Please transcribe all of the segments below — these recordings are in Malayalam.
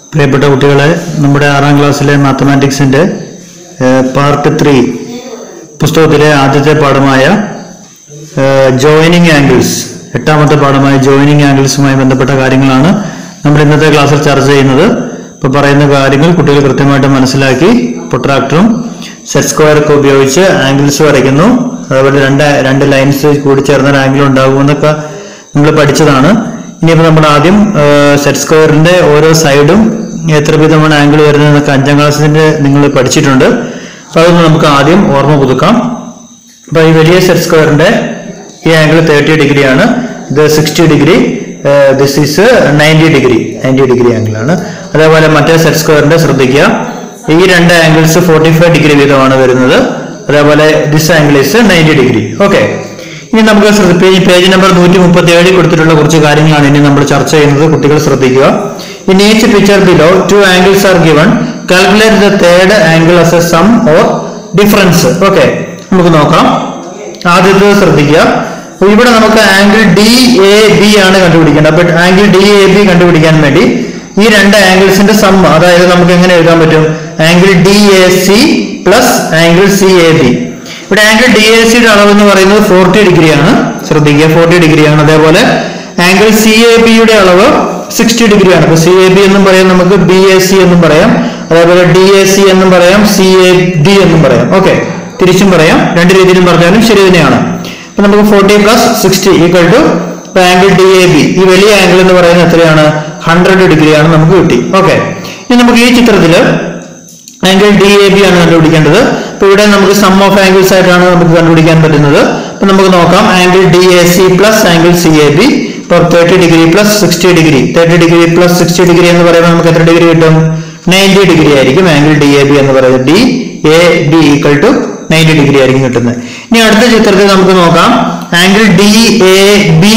പ്രിയപ്പെട്ട കുട്ടികളെ നമ്മുടെ ആറാം ക്ലാസ്സിലെ മാത്തമാറ്റിക്സിന്റെ പാർട്ട് ത്രീ പുസ്തകത്തിലെ ആദ്യത്തെ പാഠമായ ജോയിനിങ് ആംഗിൾസ് എട്ടാമത്തെ പാഠമായ ജോയിനിങ് ആംഗിൾസുമായി ബന്ധപ്പെട്ട കാര്യങ്ങളാണ് നമ്മൾ ഇന്നത്തെ ക്ലാസ്സിൽ ചർച്ച ചെയ്യുന്നത് ഇപ്പൊ പറയുന്ന കാര്യങ്ങൾ കുട്ടികൾ കൃത്യമായിട്ട് മനസ്സിലാക്കി പ്രൊട്രാക്ടറും സെറ്റ് സ്ക്വയർ ഒക്കെ ഉപയോഗിച്ച് ആംഗിൾസ് വരയ്ക്കുന്നു അതുപോലെ രണ്ട് രണ്ട് ലൈൻസ് കൂടി ചേർന്ന ഒരു ആംഗിൾ ഉണ്ടാകുമെന്നൊക്കെ നമ്മൾ പഠിച്ചതാണ് ഇനിയിപ്പോൾ നമ്മൾ ആദ്യം സെറ്റ് സ്ക്വയറിന്റെ ഓരോ സൈഡും എത്ര വിധമാണ് ആംഗിൾ വരുന്നതെന്നൊക്കെ അഞ്ചാം ക്ലാസ്സിന്റെ നിങ്ങൾ പഠിച്ചിട്ടുണ്ട് അപ്പൊ അതൊന്ന് നമുക്ക് ആദ്യം ഓർമ്മ പുതുക്കാം അപ്പൊ ഈ വലിയ സെറ്റ് സ്ക്വയറിന്റെ ഈ ആംഗിൾ തേർട്ടി ഡിഗ്രി ആണ് ഇത് sixty degree this is ninety degree ninety degree angle ആണ് അതേപോലെ മറ്റേ സെറ്റ് സ്ക്വയറിന്റെ ശ്രദ്ധിക്കുക ഈ രണ്ട് ആംഗിൾസ് ഫോർട്ടി ഫൈവ് ഡിഗ്രി വീതമാണ് വരുന്നത് അതേപോലെ this angle is ninety degree okay ഇനി നമുക്ക് ശ്രദ്ധ- പേജ് പേജ് നമ്പർ നൂറ്റി മുപ്പത്തി ഏഴിൽ കൊടുത്തിട്ടുള്ള കുറച്ച് കാര്യങ്ങളാണ് ഇനി നമ്മൾ ചർച്ച ചെയ്യുന്നത് കുട്ടികൾ ശ്രദ്ധിക്കുക in each picture below two angles are given calculate the third angle as a sum or difference okay നമുക്ക് നോക്കാം ആദ്യത്തെ ശ്രദ്ധിക്കുക അപ്പൊ ഇവിടെ നമുക്ക് ആംഗിൾ ഡി എ ബി ആണ് കണ്ടുപിടിക്കേണ്ടത് അപ്പൊ ആംഗിൾ ഡി എ ബി കണ്ടുപിടിക്കാൻ വേണ്ടി ഈ രണ്ട് ആംഗിൾസിന്റെ സം അതായത് നമുക്ക് എങ്ങനെ എഴുതാൻ പറ്റും angle D A C plus angle C A B ഇവിടെ ആംഗിൾ ഡി എ സിയുടെ അളവ് എന്ന് പറയുന്നത് ഫോർട്ടി ഡിഗ്രിയാണ് ശ്രദ്ധിക്കുക ഫോർട്ടി ഡിഗ്രിയാണ് അതേപോലെ ആംഗിൾ സി എ ബിയുടെ അളവ് സിക്സ്റ്റി ഡിഗ്രിയാണ് അപ്പൊ സി എ ബി എന്നും പറയാം നമുക്ക് ബി എ സി എന്നും പറയാം അതേപോലെ ഡി എ സി എന്നും പറയാം സി എ ഡി എന്നും പറയാം ഓക്കെ തിരിച്ചും പറയാം രണ്ട് രീതിയിലും പറഞ്ഞാലും ശരി തന്നെയാണ് അപ്പൊ നമുക്ക് forty plus sixty equal to angle D A B ഈ വലിയ ആംഗിൾ എന്ന് പറയുന്നത് എത്രയാണ് ഹൺഡ്രഡ് ഡിഗ്രിയാണ് നമുക്ക് കിട്ടി ഓക്കെ ഇനി നമുക്ക് ഈ ചിത്രത്തില് ആംഗിൾ ഡി എ ബി ആണ് കണ്ടുപിടിക്കേണ്ടത് അപ്പൊ ഇവിടെ നമുക്ക് സം ഓഫ് ആംഗിൾസ് ആയിട്ടാണ് നമുക്ക് കണ്ടുപിടിക്കാൻ പറ്റുന്നത് അപ്പൊ നമുക്ക് നോക്കാം angle D A C plus angle C A B ഇപ്പൊ thirty degree plus sixty degree thirty degree plus sixty degree എന്ന് പറയുമ്പോൾ നമുക്ക് എത്ര ഡിഗ്രി കിട്ടും നയൻറ്റി ഡിഗ്രി ആയിരിക്കും ആംഗിൾ ഡി എ ബി എന്ന് പറയുന്നത് D A B equal to ninety degree ആയിരിക്കും കിട്ടുന്നത് ഇനി അടുത്ത ചിത്രത്തിൽ നമുക്ക് നോക്കാം ആംഗിൾ ഡി എ ബി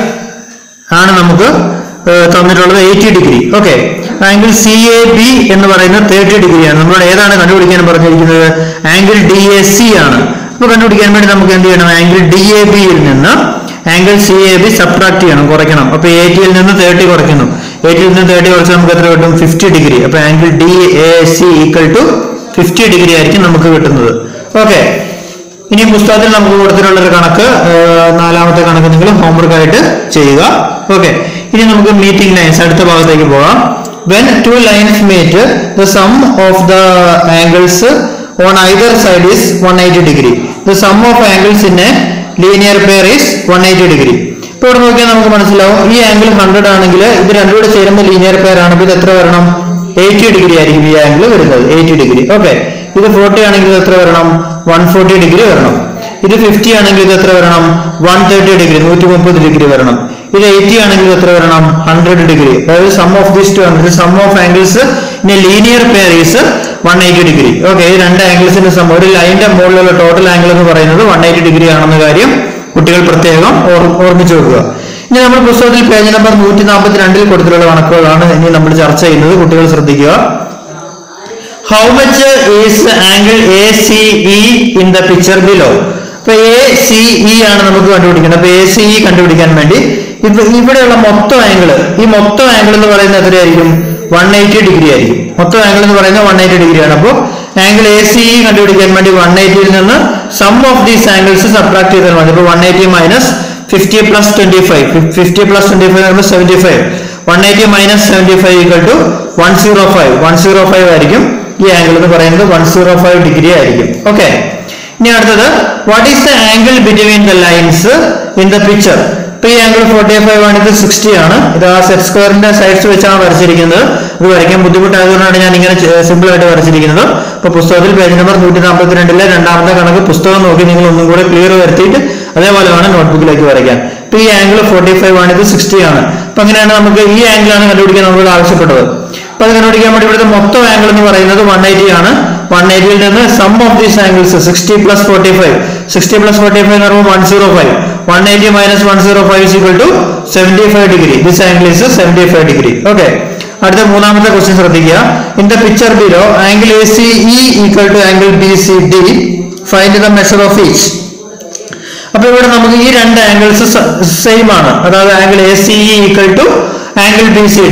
ആണ് നമുക്ക് ഏഹ് തന്നിട്ടുള്ളത് eighty degree okay angle C A B എന്ന് പറയുന്നത് തേർട്ടി ഡിഗ്രിയാണ് നമ്മൾ ഏതാണ് കണ്ടുപിടിക്കാൻ പറഞ്ഞിരിക്കുന്നത് ആംഗിൾ ഡി എ സി ആണ് അപ്പൊ കണ്ടുപിടിക്കാൻ വേണ്ടി നമുക്ക് എന്ത് ചെയ്യണം ആംഗിൾ ഡി എ ബിയിൽ നിന്ന് angle C A B subtract ചെയ്യണം കുറയ്ക്കണം അപ്പൊ എയ്റ്റിയിൽ നിന്ന് തേർട്ടി കുറയ്ക്കുന്നു എയ്റ്റിയിൽ നിന്ന് തേർട്ടി കുറച്ച് നമുക്ക് എത്ര കിട്ടും ഫിഫ്റ്റി ഡിഗ്രി അപ്പൊ angle D A C equal to fifty degree ആയിരിക്കും നമുക്ക് കിട്ടുന്നത് ഓക്കെ ഇനി പുസ്തകത്തിൽ നമുക്ക് കൊടുത്തിട്ടുള്ള ഒരു കണക്ക് ഏഹ് നാലാമത്തെ കണക്ക് നിങ്ങൾ ഹോംവർക്ക് ആയിട്ട് ചെയ്യുക ഓക്കെ ഇനി നമുക്ക് മീറ്റിംഗ് ലൈൻസ് അടുത്ത ഭാഗത്തേക്ക് പോകാം when two lines meet the sum of the angles on either side is one eighty degree the sum of angles in a linear pair is one eighty degree ഇപ്പൊ ഇവിടെ നോക്കിയാൽ നമുക്ക് മനസ്സിലാവും ഈ ആംഗിൾ ഹൺഡ്രഡ് ആണെങ്കിൽ ഇത് രണ്ടും കൂടെ ചേരുമ്പോൾ ലീനിയർ പെയർ ആണ് ഇത് എത്ര വരണം എയ്റ്റി ഡിഗ്രി ആയിരിക്കും ഈ ആംഗിൾ വരുന്നത് എയ്റ്റി ഡിഗ്രി ഓക്കെ ഇത് ഫോർട്ടി ആണെങ്കിൽ ഇത് എത്ര വരണം വൺ ഫോർട്ടി ഡിഗ്രി വരണം ഇത് ഫിഫ്റ്റി ആണെങ്കിൽ ഇത് എത്ര വരണം വൺ തേർട്ടി ഡിഗ്രി നൂറ്റി മുപ്പത് ഡിഗ്രി വരണം ഇത് എയ്റ്റി ആണെങ്കിൽ ഇത് എത്ര വരണം ഹൺഡ്രഡ് ഡിഗ്രി അതായത് sum of these two angles sum of angles in linear pair is one eighty degree okay ഈ രണ്ട് ആംഗിൾസിന്റെ സം ഒരു ലൈനിന്റെ മുകളിലുള്ള ടോട്ടൽ ആംഗിൾ എന്ന് പറയുന്നത് വൺ എയ്റ്റി ഡിഗ്രി ആണെന്ന കാര്യം കുട്ടികൾ പ്രത്യേകം ഓർ- ഓർമ്മിച്ചു വെക്കുക ഇനി നമ്മൾ പുസ്തകത്തിൽ പേജ് നമ്പർ നൂറ്റി നാൽപ്പത്തി രണ്ടിൽ കൊടുത്തിട്ടുള്ള കണക്കുകളാണ് ഇനി നമ്മൾ ചർച്ച ചെയ്യുന്നത് കുട്ടികൾ ശ്രദ്ധിക്കുക how much is angle A C E in the picture below അപ്പൊ എ സി ഇ ആണ് നമുക്ക് കണ്ടുപിടിക്കേണ്ടത് അപ്പൊ എ സി ഇ കണ്ടുപിടിക്കാൻ വേണ്ടി ഇത് ഇവിടെയുള്ള മൊത്തം ആംഗിൾ ഈ മൊത്തം ആംഗിൾ എന്ന് പറയുന്നത് എത്രയായിരിക്കും വൺ എയ്റ്റി ഡിഗ്രി ആയിരിക്കും മൊത്തം ആംഗിൾ എന്ന് പറയുന്നത് വൺ എയ്റ്റി ഡിഗ്രി ആണ് അപ്പോൾ ആംഗിൾ എ സി ഇ കണ്ടുപിടിക്കാൻ വേണ്ടി വൺ എയ്റ്റിയിൽ നിന്ന് sum of these angles subtract ചെയ്താൽ മതി അപ്പോൾ one eighty minus fifty plus twenty five fifty plus twenty five പറയുമ്പോൾ seventy five one eighty minus seventy five equal to one zero five one zero five ആയിരിക്കും ഈ ആംഗിൾ എന്ന് പറയുന്നത് വൺ സീറോ ഫൈവ് ഡിഗ്രി ആയിരിക്കും ഓക്കെ ഇനി അടുത്തത് what is the angle between the lines in the picture ഇപ്പൊ ഈ ആംഗിൾ ഫോർട്ടി ഫൈവ് ആണ് ഇത് സിക്സ്റ്റി ആണ് ഇത് ആ സെറ്റ് സ്ക്വയറിന്റെ സൈഡ്സ് വെച്ചാണ് വരച്ചിരിക്കുന്നത് ഇത് വരയ്ക്കാൻ ബുദ്ധിമുട്ടായതുകൊണ്ടാണ് ഞാൻ ഇങ്ങനെ സിമ്പിൾ ആയിട്ട് വരച്ചിരിക്കുന്നത് ഇപ്പൊ പുസ്തകത്തിൽ പേജ് നമ്പർ നൂറ്റി നാൽപ്പത്തി രണ്ടിലെ രണ്ടാമത്തെ കണക്ക് പുസ്തകം നോക്കി നിങ്ങൾ ഒന്നും കൂടെ ക്ലിയർ വരുത്തിയിട്ട് അതേപോലെ വേണം നോട്ട്ബുക്കിലേക്ക് വരയ്ക്കാൻ ഇപ്പൊ ഈ ആംഗിൾ ഫോർട്ടി ഫൈവ് ആണ് ഇത് സിക്സ്റ്റി ആണ് അപ്പൊ അങ്ങനെയാണ് നമുക്ക് ഈ ആംഗിൾ ആണ് കണ്ടുപിടിക്കാൻ നമ്മളോട് ആവശ്യപ്പെട്ടത് അപ്പൊ അത് കണ്ടുപിടിക്കാൻ വേണ്ടി ഇവിടുത്തെ മൊത്തം ആംഗിൾ എന്ന് പറയുന്നത് വൺ എയ്റ്റി ആണ് വൺ എയ്റ്റിയിൽ നിന്ന് sum of these angles sixty plus forty five sixty plus forty five എന്ന് പറയുമ്പോൾ one zero five one eighty minus one zero five equal to seventy five degree this angle is seventy five degree okay അടുത്ത മൂന്നാമത്തെ ക്വസ്റ്റ്യൻ ശ്രദ്ധിക്കുക in the picture below angle A C E equal to angle B C D find the measure of each അപ്പൊ ഇവിടെ നമുക്ക് ഈ രണ്ട് ആംഗിൾസ് സെയിം ആണ് അതായത് angle A C E equal to angle B C D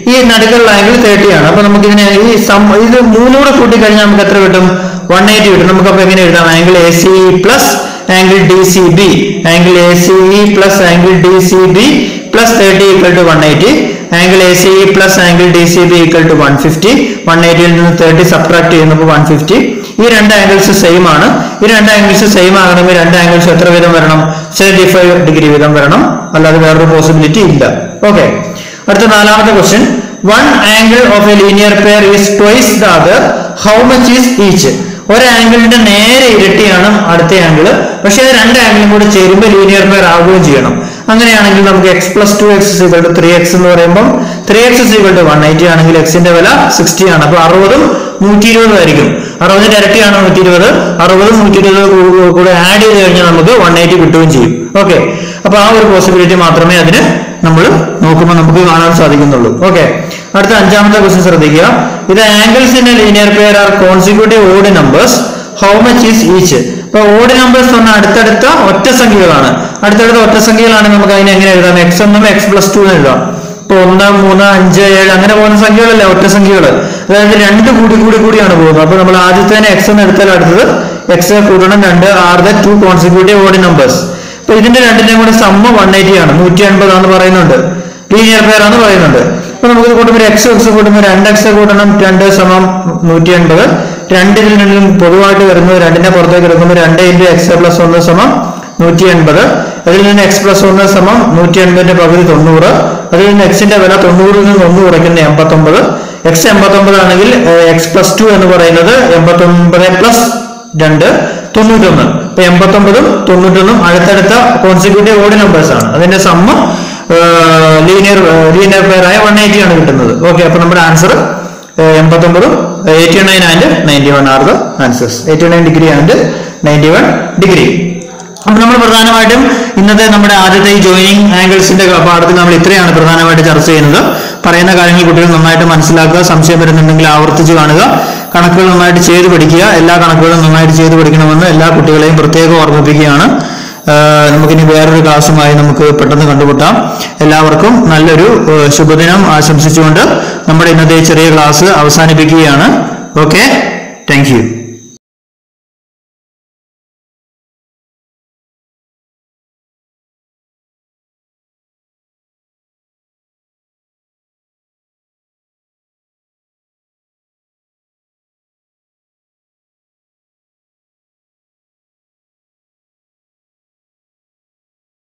ഈ നടുക്കുള്ള ആംഗിൾ തേർട്ടി ആണ് അപ്പൊ നമുക്ക് ഇതിനെ ഈ സം ഇത് മൂന്നൂടെ കൂട്ടി കഴിഞ്ഞാൽ നമുക്ക് എത്ര കിട്ടും വൺ എയ്റ്റി കിട്ടും നമുക്ക് അപ്പൊ എങ്ങനെ എഴുതാം angle A C plus angle D C B angle A C plus angle D C B plus thirty equal to one eighty angle A C plus angle D C B equal to one fifty one എയ്റ്റിയിൽ നിന്ന് തേർട്ടി സബ്ട്രാക്ട് ചെയ്യുമ്പോൾ വൺ ഫിഫ്റ്റി ഈ രണ്ട് ആംഗിൾസ് സെയിം ആണ് ഈ രണ്ട് ആംഗിൾസ് സെയിം ആകണമെങ്കിൽ രണ്ട് ആംഗിൾസ് എത്ര വീതം വരണം സെവന്റി ഫൈവ് ഡിഗ്രി വീതം വരണം അല്ലാതെ വേറൊരു പോസിബിലിറ്റി ഇല്ല ഓക്കെ അടുത്ത നാലാമത്തെ question one angle of a linear pair is twice the other how much is each ഒരു ആംഗിളിന്റെ നേരെ ഇരട്ടിയാണ് അടുത്ത ആംഗിൾ പക്ഷേ അത് രണ്ട് ആംഗിളും കൂടി ചേരുമ്പോൾ ലീനിയർ പെയർ ആവുകയും ചെയ്യണം അങ്ങനെയാണെങ്കിൽ നമുക്ക് X plus two X equal to three X എന്ന് പറയുമ്പോൾ three X equal to one eighty ആണെങ്കിൽ എക്സിന്റെ വില സിക്സ്റ്റി ആണ് അപ്പൊ അറുപതും നൂറ്റി ഇരുപതും ആയിരിക്കും അറുപതിന്റെ ഇരട്ടിയാണ് നൂറ്റി ഇരുപത് അറുപതും നൂറ്റി ഇരുപത് കൂടെ ആഡ് ചെയ്ത് കഴിഞ്ഞാൽ നമുക്ക് വൺ എയ്റ്റി കിട്ടുകയും ചെയ്യും ഓക്കെ അപ്പൊ ആ ഒരു പോസിബിലിറ്റി മാത്രമേ അതിന് നമ്മൾ നോക്കുമ്പോൾ നമുക്ക് കാണാൻ സാധിക്കുന്നുള്ളൂ ഓക്കെ അടുത്ത അഞ്ചാമത്തെ ക്വസ്റ്റ്യൻ ശ്രദ്ധിക്കുക ഇത് angles in linear pair are consecutive odd numbers how much is each ഇപ്പൊ ഓഡ് നമ്പേഴ്സ് പറഞ്ഞാൽ അടുത്തടുത്ത ഒറ്റ സംഖ്യകളാണ് അടുത്തടുത്ത ഒറ്റ സംഖ്യകളാണെങ്കിൽ നമുക്ക് അതിനെ എങ്ങനെ എഴുതാം എക്സ് എന്നും എക്സ് പ്ലസ് ടു എന്ന് എഴുതാം ഇപ്പൊ ഒന്ന് മൂന്ന് അഞ്ച് ഏഴ് അങ്ങനെ പോകുന്ന സംഖ്യകളല്ലേ ഒറ്റ സംഖ്യകൾ അതായത് രണ്ട് കൂടി കൂടി കൂടിയാണ് പോകുന്നത് അപ്പൊ നമ്മൾ ആദ്യത്തേനെ എക്സ് എന്ന് എടുത്താൽ അടുത്തത് എക്സ് കൂട്ടണം രണ്ട് are the two consecutive odd numbers അപ്പൊ ഇതിന്റെ രണ്ടിന്റെയും കൂടെ സമ്മ വൺ എയ്റ്റി ആണ് നൂറ്റി അൻപതാന്ന് പറയുന്നുണ്ട് ലീനിയർ പെയർ ആണെന്ന് പറയുന്നുണ്ട് അപ്പൊ നമുക്ക് കൂട്ടുമ്പോൾ എക്സ് എക്സ് കൂട്ടുമ്പോൾ രണ്ട് എക്സ് കൂട്ടണം രണ്ട് സമം നൂറ്റി അൻപത് രണ്ടിൽ നിന്നും പൊതുവായിട്ട് വരുന്നത് രണ്ടിനെ പുറത്തേക്ക് എടുക്കുമ്പോൾ രണ്ട് ഇൻറ്റു എക്സ് പ്ലസ് ഒന്ന് സമം നൂറ്റി എൺപത് അതിൽ നിന്ന് എക്സ് പ്ലസ് ഒന്ന് സമം നൂറ്റി എൺപതിന്റെ പകുതി തൊണ്ണൂറ് അതിൽ നിന്ന് എക്സിന്റെ വില തൊണ്ണൂറിൽ നിന്ന് ഒന്ന് കുറയ്ക്കുന്ന എൺപത്തൊമ്പത് എക്സ് എൺപത്തൊമ്പത് ആണെങ്കിൽ എക്സ് പ്ലസ് ടു എന്ന് പറയുന്നത് എൺപത്തൊമ്പത് പ്ലസ് രണ്ട് തൊണ്ണൂറ്റൊന്ന് ഇപ്പൊ എൺപത്തൊമ്പതും തൊണ്ണൂറ്റൊന്നും അടുത്തടുത്ത കോൺസിക്യൂട്ടീവ് ഓഡ് നമ്പേഴ്സ് ആണ് അതിന്റെ സമ്മ ലീനിയർ ലീനിയർ പെയർ ആയ വൺ എയ്റ്റി ആണ് കിട്ടുന്നത് ഓക്കെ അപ്പൊ നമ്മുടെ ആൻസർ എൺപത്തൊമ്പതും eighty nine and ninety one are the answers eighty nine degree and ninety one degree അപ്പൊ നമ്മൾ പ്രധാനമായിട്ടും ഇന്നത്തെ നമ്മുടെ ആദ്യത്തെ ഈ ജോയിനിങ് ആംഗിൾസിന്റെ പാഠത്തിൽ നമ്മൾ ഇത്രയാണ് പ്രധാനമായിട്ട് ചർച്ച ചെയ്യുന്നത് പറയുന്ന കാര്യങ്ങൾ കുട്ടികൾ നന്നായിട്ട് മനസ്സിലാക്കുക സംശയം വരുന്നുണ്ടെങ്കിൽ ആവർത്തിച്ച് കാണുക കണക്കുകൾ നന്നായിട്ട് ചെയ്ത് പഠിക്കുക എല്ലാ കണക്കുകളും നന്നായിട്ട് ചെയ്ത് പഠിക്കണമെന്ന് എല്ലാ കുട്ടികളെയും പ്രത്യേകം ഓർമ്മിപ്പിക്കുകയാണ് ആഹ് നമുക്കിനി വേറൊരു ക്ലാസ്സുമായി നമുക്ക് പെട്ടെന്ന് കണ്ടുമുട്ടാം എല്ലാവർക്കും നല്ലൊരു ആഹ് ശുഭദിനം ആശംസിച്ചുകൊണ്ട് നമ്മുടെ ഇന്നത്തെ ഈ ചെറിയ ക്ലാസ് അവസാനിപ്പിക്കുകയാണ് ഓക്കെ താങ്ക് യു